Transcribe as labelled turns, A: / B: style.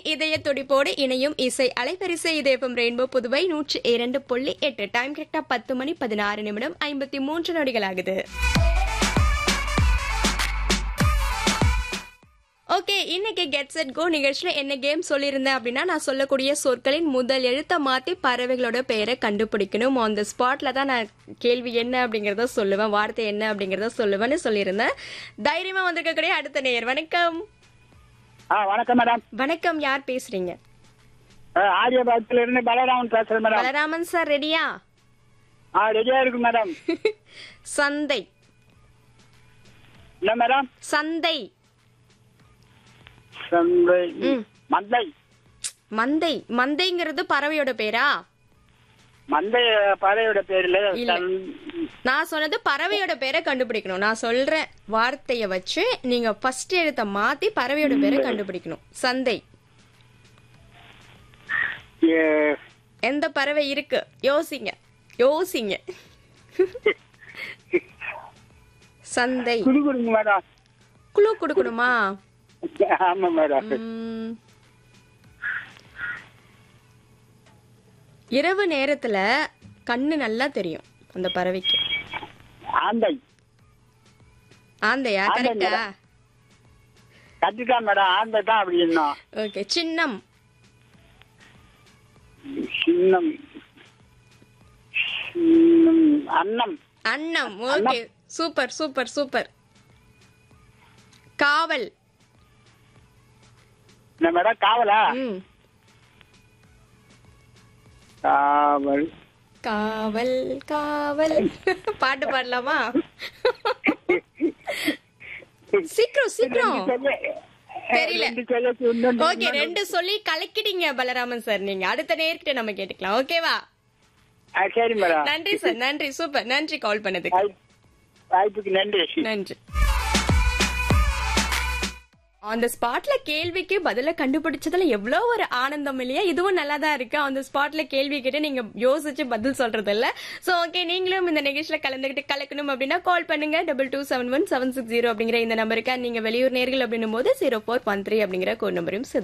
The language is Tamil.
A: இதய துடிப்போடு இணையும் இசை அலைவரிசை இதேபம் ரெயின்போ புதுவை நூற்றி இரண்டு புள்ளி எட்டு டைம் கரெக்டா பத்து மணி பதினாறு நிமிடம் ஐம்பத்தி மூன்று நொடிகள் ஆகுது ஓகே இன்னைக்கு கெட் செட் கோ நிகழ்ச்சியில என்ன கேம் சொல்லியிருந்தேன் அப்படின்னா நான் சொல்லக்கூடிய சொற்களின் முதல் எழுத்தை மாத்தி பறவைகளோட பெயரை கண்டுபிடிக்கணும் ஆன் த ஸ்பாட்ல தான் நான் கேள்வி என்ன அப்படிங்கறத சொல்லுவேன் வார்த்தை என்ன அப்படிங்கறத சொல்லுவேன்னு சொல்லியிருந்தேன் தைரியமா வந்திருக்கக்கூடிய அடுத்த நேயர் வணக்கம்
B: ஆ வணக்கம் மேடம்
A: வணக்கம் யார் பேசுறீங்க
B: ஆரியபாகத்துல இருந்து பலராமன் பேசுறேன் மேடம்
A: பலராமன் சார் ரெடியா
B: ஆ ரெடியா இருக்கு மேடம்
A: சந்தை
B: என்ன மேடம்
A: சந்தை
B: சந்தை
A: ம்.
B: மந்தை
A: மந்தை மந்தைங்கிறது பறவையோட பேரா
B: மந்தை பறவையோட பேர்ல
A: இல்ல.
B: சந்-
A: நான் சொன்னது பறவையோட பேரை கண்டுபிடிக்கணும் நான் சொல்ற வார்த்தைய வச்சு நீங்க ஃபர்ஸ்ட் எழுத்த மாத்தி பறவையோட பேரை கண்டுபிடிக்கணும் சந்தை
B: ஏ-
A: எந்த பறவை இருக்கு யோசிங்க யோசிங்க சந்தை
B: குடு கொடுங்க மேடம்
A: குழு கொடுக்கணுமா
B: ஆமா மேடம்
A: ம். இரவு நேரத்துல கண்ணு நல்லா தெரியும் அந்த பறவைக்கு
B: ஆந்தை
A: ஆந்தையா
B: ஆந்தை
A: கரெக்டா
B: மேடம். கட்டிட்டா மேடம் ஆந்தை தான் அப்படி இன்னும்
A: ஓகே சின்னம்
B: சின்னம் சின்னம் அன்னம்
A: அன்னம் ஓகே சூப்பர் சூப்பர் சூப்பர் காவல்
B: என்ன மேடம் காவலா
A: ம்
B: காவல்
A: காவல் காவல் பாட்டு பாடலாமா சீக்கிரம் சீக்கிரம் தெரியல.
B: ரெண்டு சொல்லி இன்னொன்று
A: ஓகே ரெண்டு சொல்லி கலக்கிட்டீங்க பலராமன் சார் நீங்க அடுத்த நேர்கிட்ட நம்ம கேட்டுக்கலாம் ஓகேவா
B: ஆ, சரி மேடம்
A: நன்றி சார் நன்றி சூப்பர் நன்றி கால் பண்ணதுக்கு
B: வாய்ப்பு- வாய்ப்புக்கு நன்றி
A: நன்றி அந்த ஸ்பாட்ல கேள்விக்கு பதில கண்டுபிடிச்சதுல எவ்வளவு ஒரு ஆனந்தம் இல்லையா இதுவும் நல்லா தான் இருக்கு அந்த ஸ்பாட்ல கேள்வி கேட்டு நீங்க யோசிச்சு பதில் சொல்றது இல்ல சோ ஓகே நீங்களும் இந்த நிகழ்ச்சியில கலந்துகிட்டு கலக்கணும் அப்படின்னா கால் பண்ணுங்க double two seven one seven six zero அப்படிங்கிற இந்த நம்பருக்கு நீங்க வெளியூர் நேர்கள் அப்படின்னும் போது ஜீரோ ஃபோர் ஒன் த்ரீ அப்படிங்கிற கோட் நம்பரையும்